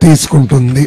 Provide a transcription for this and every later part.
తీసుకుంటుంది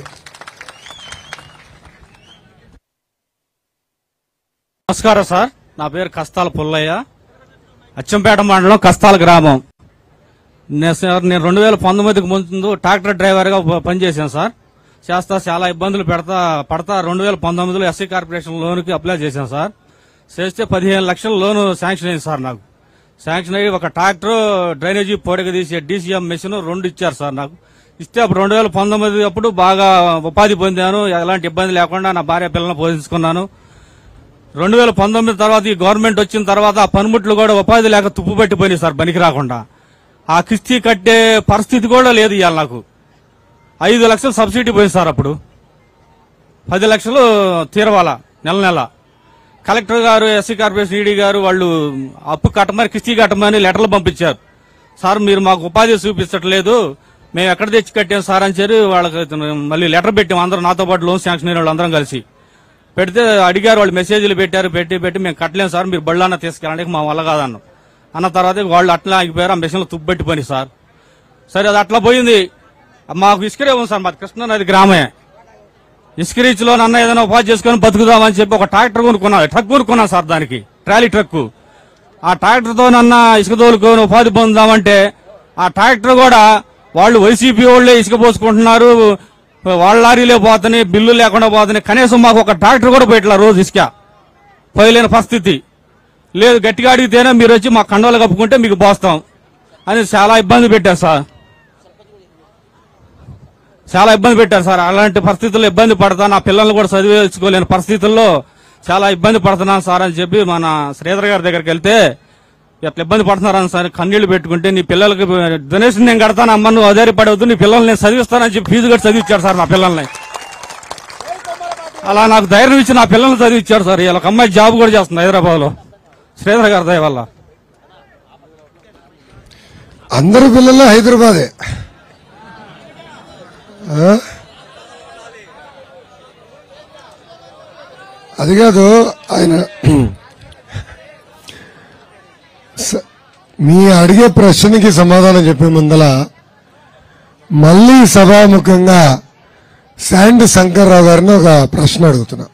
నమస్కారం సార్ నా పేరు కస్తాల పుల్లయ్య అచ్చంపేట మండలం కస్తాల గ్రామం నేను సార్ నేను రెండు వేల పంతొమ్మిదికి ముందు ట్రాక్టర్ డ్రైవర్గా ప- పనిచేశాను సార్ చేస్తా చాలా ఇబ్బందులు పెడతా పడతా రెండు వేల పంతొమ్మిదిలో ఎస్సీ కార్పొరేషన్ లోన్కి అప్లై చేశాను సార్ చేస్తే పదిహేను లక్షల లోను శాంక్షన్ అయింది సార్ నాకు శాంక్షన్ అయ్యి ఒక ట్రాక్టర్ డ్రైనేజీ పొడగ తీసే డీసీఎం మెషిన్ రెండు ఇచ్చారు సార్ నాకు ఇస్తే అప్పుడు రెండు వేల పంతొమ్మిది అప్పుడు బాగా ఉపాధి పొందాను ఎలాంటి ఇబ్బంది లేకుండా నా భార్య పిల్లలను పోషించుకున్నాను రెండు వేల పంతొమ్మిది తర్వాత ఈ గవర్నమెంట్ వచ్చిన తర్వాత ఆ పనిముట్లు కూడా ఉపాధి లేక తుప్పు పట్టిపోయినాయి సార్ పనికి రాకుండా ఆ కిస్తీ కట్టే పరిస్థితి కూడా లేదు ఇవాళ నాకు ఐదు లక్షలు సబ్సిడీ పోయింది సార్ అప్పుడు పది లక్షలు తీరవాల నెల నెల కలెక్టర్ గారు ఎస్సీ కార్పొరేషన్ ఈడీ గారు వాళ్ళు అప్పు కట్టమని కిస్తీ కట్టమని లెటర్లు పంపించారు సార్ మీరు మాకు ఉపాధి చూపించట్లేదు మేము ఎక్కడ తెచ్చి కట్టాం సార్ అని చెప్పి వాళ్ళకి మళ్ళీ లెటర్ పెట్టాం అందరం నాతో పాటు లోన్ శాంక్షన్ అయిన వాళ్ళు అందరం కలిసి పెడితే అడిగారు వాళ్ళు మెసేజ్లు పెట్టారు పెట్టి పెట్టి మేము కట్టలేం సార్ మీరు బళ్ళన్న తీసుకెళ్ళడానికి మా వల్ల కాదన్నాం అన్న తర్వాత వాళ్ళు అట్లా ఆగిపోయారు ఆ మెషిన్లో తుబ్బెట్టి పని సార్ సరే అది అట్లా పోయింది మాకు ఇసుకరే ఉంది సార్ మాది కృష్ణా నది గ్రామే ఇసుక రీచ్లో నన్న ఏదైనా ఉపాధి చేసుకొని బతుకుదామని చెప్పి ఒక ట్రాక్టర్ కొనుక్కున్నాను ట్రక్ కొనుక్కున్నాను సార్ దానికి ట్రాలీ ట్రక్ ఆ ట్రాక్టర్తో నన్న ఇసుక తోలుకొని ఉపాధి పొందామంటే ఆ ట్రాక్టర్ కూడా వాళ్ళు వైసీపీ వాళ్ళే ఇసుక పోసుకుంటున్నారు వాళ్ళ లారీలే పోతున్నాయి బిల్లు లేకుండా పోతున్నాయి కనీసం మాకు ఒక ట్రాక్టర్ కూడా పోయట్లా రోజు ఇసుక పోయలేని పరిస్థితి లేదు గట్టిగా అడిగితేనే మీరు వచ్చి మా కండవలు కప్పుకుంటే మీకు పోస్తాం అని చాలా ఇబ్బంది పెట్టారు సార్ చాలా ఇబ్బంది పెట్టారు సార్ అలాంటి పరిస్థితుల్లో ఇబ్బంది పడతా నా పిల్లల్ని కూడా చదివించుకోలేని పరిస్థితుల్లో చాలా ఇబ్బంది పడుతున్నాను సార్ అని చెప్పి మన శ్రీధర్ గారి దగ్గరికి వెళ్తే ఇట్లా ఇబ్బంది పడుతున్నారని సార్ కన్నీళ్లు పెట్టుకుంటే నీ పిల్లలకి డొనేషన్ నేను కడతాను అమ్మ నువ్వు అధైర్యపడవద్దు నీ పిల్లల్ని నేను చదివిస్తానని చెప్పి ఫీజు కట్టి చదివించాడు సార్ నా పిల్లల్ని అలా నాకు ధైర్యం ఇచ్చి నా పిల్లల్ని చదివించారు సార్ ఇలా ఒక అమ్మాయి జాబ్ కూడా చేస్తుంది హైదరాబాద్ లో శ్రీధర్ గారి దయ వల్ల అందరు పిల్లలు హైదరాబాదే ఆ? అది కాదు ఆయన స- మీ అడిగే ప్రశ్నకి సమాధానం చెప్పే ముందల మళ్ళీ సభాముఖంగా శాండ్ శంకర్రావు గారిని ఒక ప్రశ్న అడుగుతున్నా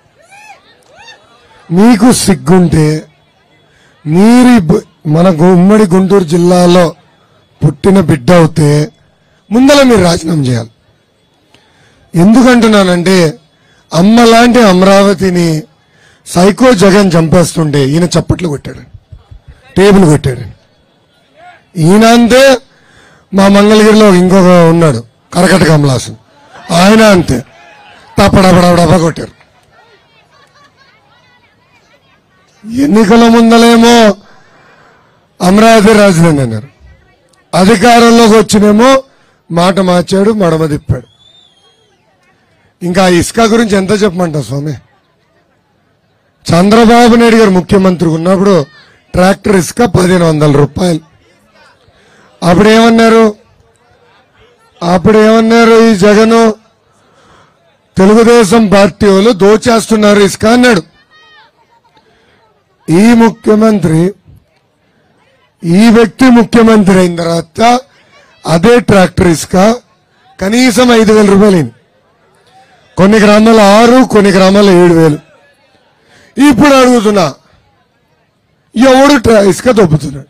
మీకు సిగ్గుంటే మీరు ఈ బు- మన గు- ఉమ్మడి గుంటూరు జిల్లాలో పుట్టిన బిడ్డ అవుతే ముందల మీరు రాజీనామా చేయాలి ఎందుకంటున్నానంటే అమ్మ లాంటి అమరావతిని సైకో జగన్ చంపేస్తుంటే ఈయన చప్పట్లు కొట్టాడు టేబుల్ కొట్టాడు ఈయన అంతే మా మంగళగిరిలో ఇంకొక ఉన్నాడు కరకట కమలాసన్ ఆయన అంతే తప్పడపడపడప కొట్టారు ఎన్నికల ముందలేమో అమరావతి రాజధాని అన్నారు అధికారంలోకి వచ్చినేమో మాట మార్చాడు మడమ తిప్పాడు ఇంకా ఆ ఇసుక గురించి ఎంత చెప్పమంటావు స్వామి చంద్రబాబు నాయుడు గారు ముఖ్యమంత్రి ఉన్నప్పుడు ట్రాక్టర్ ఇసుక పదిహేను వందల రూపాయలు అప్పుడు ఏమన్నారు అప్పుడు ఏమన్నారు ఈ జగను తెలుగుదేశం పార్టీ వాళ్ళు దోచేస్తున్నారు ఇసుక అన్నాడు ఈ ముఖ్యమంత్రి ఈ వ్యక్తి ముఖ్యమంత్రి అయిన తర్వాత అదే ట్రాక్టర్ ఇసుక కనీసం ఐదు వేల రూపాయలు అయింది కొన్ని గ్రామాలు ఆరు కొన్ని గ్రామాలు ఏడు వేలు ఇప్పుడు అడుగుతున్నా ఎవడు ట్రా- ఇసుక దొబ్బుతున్నాడు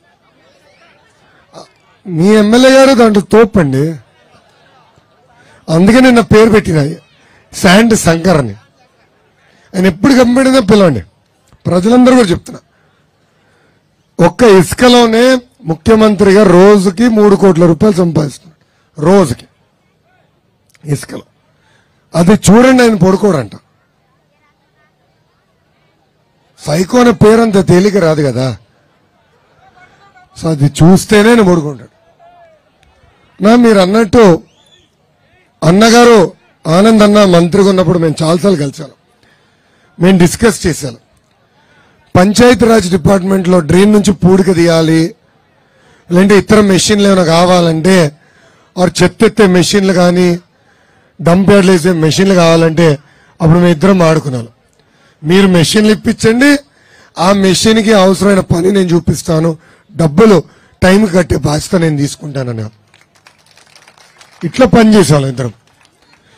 మీ ఎమ్మెల్యే గారు దాంట్లో తోపండి అందుకే నిన్న పేరు పెట్టిన శాండ్ శంకర్ అని ఆయన ఎప్పుడు కంపెనీదో పిలవండి ప్రజలందరూ కూడా చెప్తున్నా ఒక్క ఇసుకలోనే ముఖ్యమంత్రిగా రోజుకి మూడు కోట్ల రూపాయలు సంపాదిస్తున్నాడు రోజుకి ఇసుకలో అది చూడండి ఆయన పడుకోడంట సైకో అనే పేరు అంత తేలిక రాదు కదా సో అది చూస్తేనే ఆయన పడుకుంటాడు నా మీరు అన్నట్టు అన్నగారు ఆనంద్ అన్న మంత్రిగా ఉన్నప్పుడు మేము చాలాసార్లు కలిసాను మేము డిస్కస్ చేశాను పంచాయతీరాజ్ డిపార్ట్మెంట్లో డ్రైన్ నుంచి పూడిక తీయాలి లేదంటే ఇతర మెషిన్లు ఏమైనా కావాలంటే ఆర్ చెత్త ఎత్తే మెషిన్లు కానీ డంప్ యార్డ్లు వేసే మెషిన్లు కావాలంటే అప్పుడు మేము ఇద్దరం ఆడుకున్నాను మీరు మెషిన్లు ఇప్పించండి ఆ మెషిన్కి అవసరమైన పని నేను చూపిస్తాను డబ్బులు టైంకి కట్టే బాధ్యత నేను తీసుకుంటానని ఇట్లా పని చేసేవాళ్ళం ఇద్దరం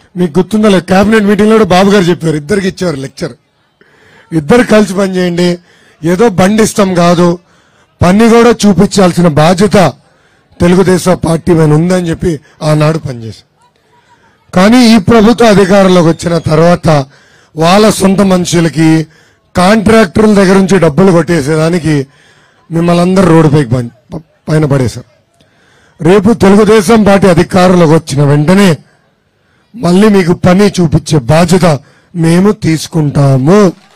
మీకు గుర్తుందా లేదు కేబినెట్ మీటింగ్ లో కూడా బాబు గారు చెప్పారు ఇద్దరికి ఇచ్చారు లెక్చర్ ఇద్దరు కలిసి పనిచేయండి ఏదో బండి ఇష్టం కాదు పని కూడా చూపించాల్సిన బాధ్యత తెలుగుదేశం పార్టీ మీద ఉందని చెప్పి ఆనాడు పనిచేశారు కానీ ఈ ప్రభుత్వ అధికారంలోకి వచ్చిన తర్వాత వాళ్ళ సొంత మనుషులకి కాంట్రాక్టర్ల దగ్గర నుంచి డబ్బులు కొట్టేసేదానికి మిమ్మల్ని అందరూ రోడ్డుపైకి పం- ప- పైన పడేశారు రేపు తెలుగుదేశం పార్టీ అధికారంలోకి వచ్చిన వెంటనే మళ్ళీ మీకు పని చూపించే బాధ్యత మేము తీసుకుంటాము